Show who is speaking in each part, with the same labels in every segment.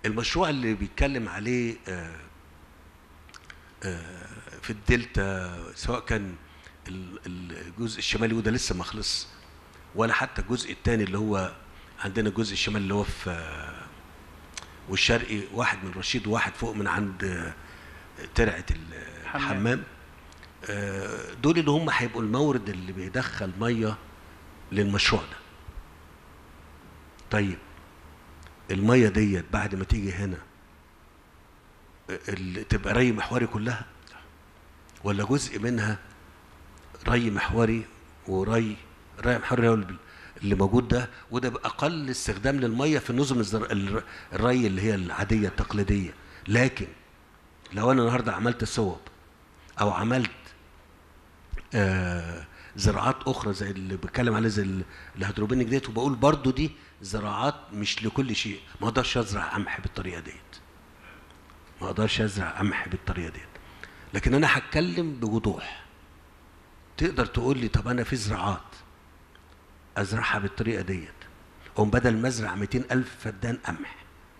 Speaker 1: المشروع اللي بيتكلم عليه آه، آه، في الدلتا سواء كان ال- الجزء الشمالي وده لسه ما خلص ولا حتى الجزء الثاني اللي هو عندنا الجزء الشمالي اللي هو في آه، والشرقي واحد من رشيد وواحد فوق من عند آه، ترعه الحمام آه، دول اللي هم هيبقوا المورد اللي بيدخل ميه للمشروع ده طيب الميه ديت بعد ما تيجي هنا ال- تبقى ري محوري كلها ولا جزء منها ري محوري وري ري محوري هو اللي- اللي موجود ده وده باقل استخدام للميه في نظم الزر... الر- الري اللي هي العاديه التقليديه لكن لو انا النهارده عملت صوب او عملت آه زراعات اخرى زي اللي بتكلم عليه زي ال- الهيدروبونيك ديت وبقول برضو دي زراعات مش لكل شيء ما اقدرش ازرع قمح بالطريقه ديت ما اقدرش ازرع قمح بالطريقه ديت لكن انا هتكلم بوضوح تقدر تقول لي طب انا في زراعات ازرعها بالطريقه ديت قوم بدل ما ازرع 200 الف فدان قمح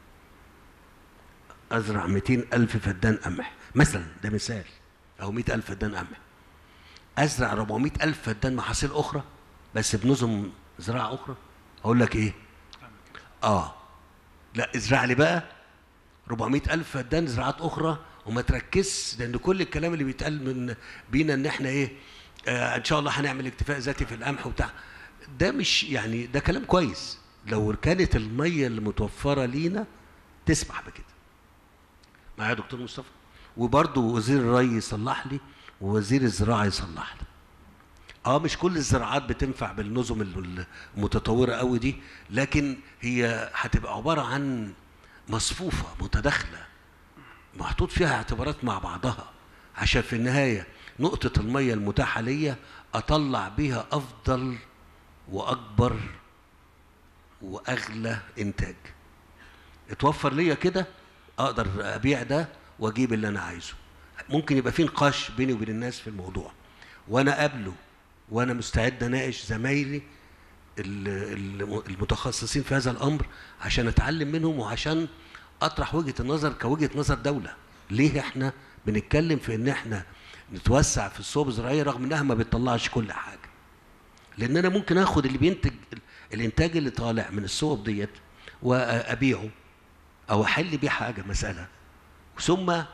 Speaker 1: ازرع 200 الف فدان قمح مثلا ده مثال او 100 الف فدان قمح ازرع 400 الف فدان محاصيل اخرى بس بنظم زراعه اخرى اقول لك ايه اه لا ازرع لي بقى 400 الف فدان زراعات اخرى وما تركزش لان كل الكلام اللي بيتقال من بينا ان احنا ايه آه ان شاء الله هنعمل اكتفاء ذاتي في القمح وبتاع ده مش يعني ده كلام كويس لو كانت الميه اللي متوفره لينا تسمح بكده معايا يا دكتور مصطفى وبرضه وزير الري يصلح لي ووزير الزراعه يصلح لي اه مش كل الزراعات بتنفع بالنظم ال- المتطوره قوي دي لكن هي هتبقى عباره عن مصفوفه متداخله محطوط فيها اعتبارات مع بعضها عشان في النهايه نقطه الميه المتاحه ليا اطلع بيها افضل واكبر واغلى انتاج اتوفر ليا كده اقدر ابيع ده واجيب اللي انا عايزه ممكن يبقى في نقاش بيني وبين الناس في الموضوع وانا قابله وانا مستعد اناقش زمايلي ال- ال- المتخصصين في هذا الامر عشان اتعلم منهم وعشان اطرح وجهه النظر كوجهه نظر دوله ليه احنا بنتكلم في ان احنا نتوسع في الصوب الزراعيه رغم انها ما بتطلعش كل حاجه لان انا ممكن اخد اللي بينتج الانتاج اللي طالع من الصوب ديت وابيعه او احل بيه حاجه مساله ثم آه،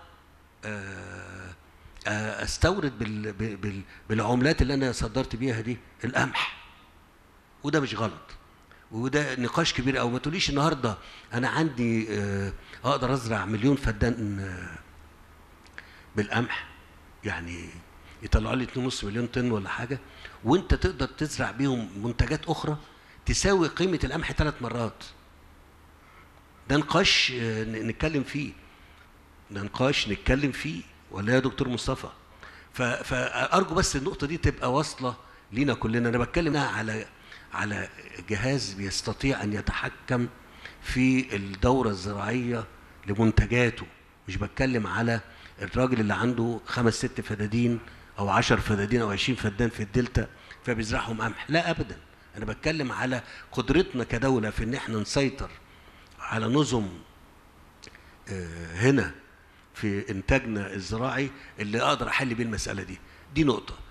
Speaker 1: آه، استورد بال بال بالعملات اللي انا صدرت بيها دي القمح وده مش غلط وده نقاش كبير قوي ما تقوليش النهارده انا عندي آه، اقدر ازرع مليون فدان آه، بالقمح يعني يطلعوا لي 2.5 مليون طن ولا حاجه وانت تقدر تزرع بيهم منتجات اخرى تساوي قيمه القمح ثلاث مرات ده نقاش آه، ن- نتكلم فيه ده نقاش نتكلم فيه ولا يا دكتور مصطفى ف- فارجو بس النقطه دي تبقى واصله لينا كلنا انا بتكلم هنا على على جهاز بيستطيع ان يتحكم في الدوره الزراعيه لمنتجاته مش بتكلم على الراجل اللي عنده خمس ست فدادين او عشر فدادين او عشرين فدان في الدلتا فبيزرعهم قمح لا ابدا انا بتكلم على قدرتنا كدوله في ان احنا نسيطر على نظم آه، هنا في انتاجنا الزراعي اللي اقدر احل بيه المساله دي دي نقطه